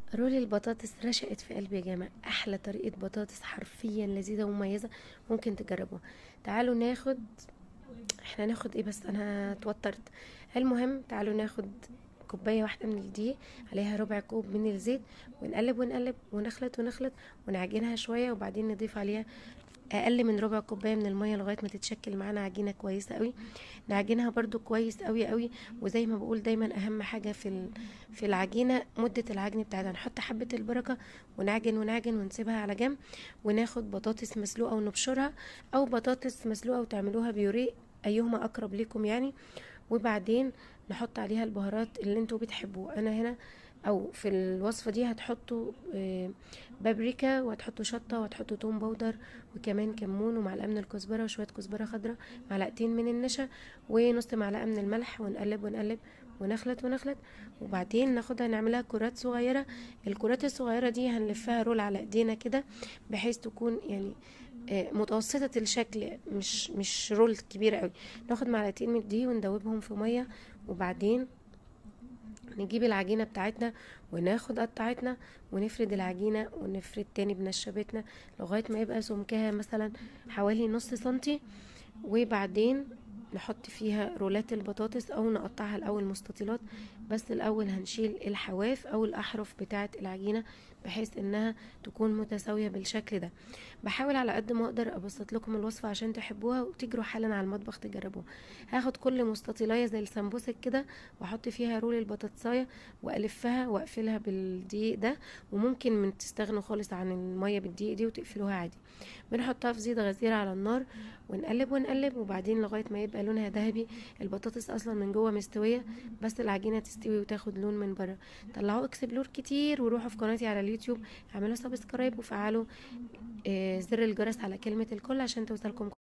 رول البطاطس رشقت في قلبي يا جماعة أحلى طريقة بطاطس حرفيا لذيذة ومميزة ممكن تجربوها تعالوا ناخد احنا ناخد ايه بس انا اتوترت المهم تعالوا ناخد كوباية واحدة من الدقيق عليها ربع كوب من الزيت ونقلب ونقلب ونخلط ونخلط ونعجنها شوية وبعدين نضيف عليها اقل من ربع كوبايه من الميه لغايه ما تتشكل معانا عجينه كويسه قوي نعجنها برضو كويس قوي قوي وزي ما بقول دايما اهم حاجه في ال- في العجينه مده العجن بتاعتها نحط حبه البركه ونعجن ونعجن ونسيبها على جنب وناخد بطاطس مسلوقه ونبشرها او بطاطس مسلوقه وتعملوها بيوريه ايهما اقرب لكم يعني وبعدين نحط عليها البهارات اللي انتوا بتحبوه انا هنا او في الوصفه دي هتحطوا آه، بابريكا وهتحطوا شطه وهتحطوا توم باودر وكمان كمون ومعلقه من الكزبره وشويه كزبره خضراء معلقتين من النشا ونص معلقه من الملح ونقلب ونقلب ونخلط ونخلط وبعدين ناخدها نعملها كرات صغيره الكرات الصغيره دي هنلفها رول على ايدينا كده بحيث تكون يعني آه، متوسطة الشكل مش مش رول كبيرة قوي ناخد معلقتين من دي وندوبهم في مية وبعدين نجيب العجينة بتاعتنا وناخد قطعتنا ونفرد العجينة ونفرد تاني بنشابتنا لغاية ما يبقى سمكها مثلا حوالي نص سنتي وبعدين نحط فيها رولات البطاطس او نقطعها الاول مستطيلات بس الاول هنشيل الحواف او الاحرف بتاعه العجينه بحيث انها تكون متساويه بالشكل ده بحاول على قد ما اقدر ابسط لكم الوصفه عشان تحبوها وتجروا حالا على المطبخ تجربوها هاخد كل مستطيلايه زي السمبوسك كده واحط فيها رول البطاطسايه والفها واقفلها بالدقيق ده وممكن من تستغنوا خالص عن الميه بالدقيق دي وتقفلوها عادي بنحطها في زيت غزير على النار ونقلب ونقلب وبعدين لغايه ما يبقى لونها ذهبي البطاطس اصلا من جوه مستويه بس العجينه تستوي وتاخد لون من بره طلعوا اكسبلور كتير وروحوا في قناتي على اليوتيوب اعملوا سبسكرايب وفعلوا آه، زر الجرس على كلمه الكل عشان توصلكم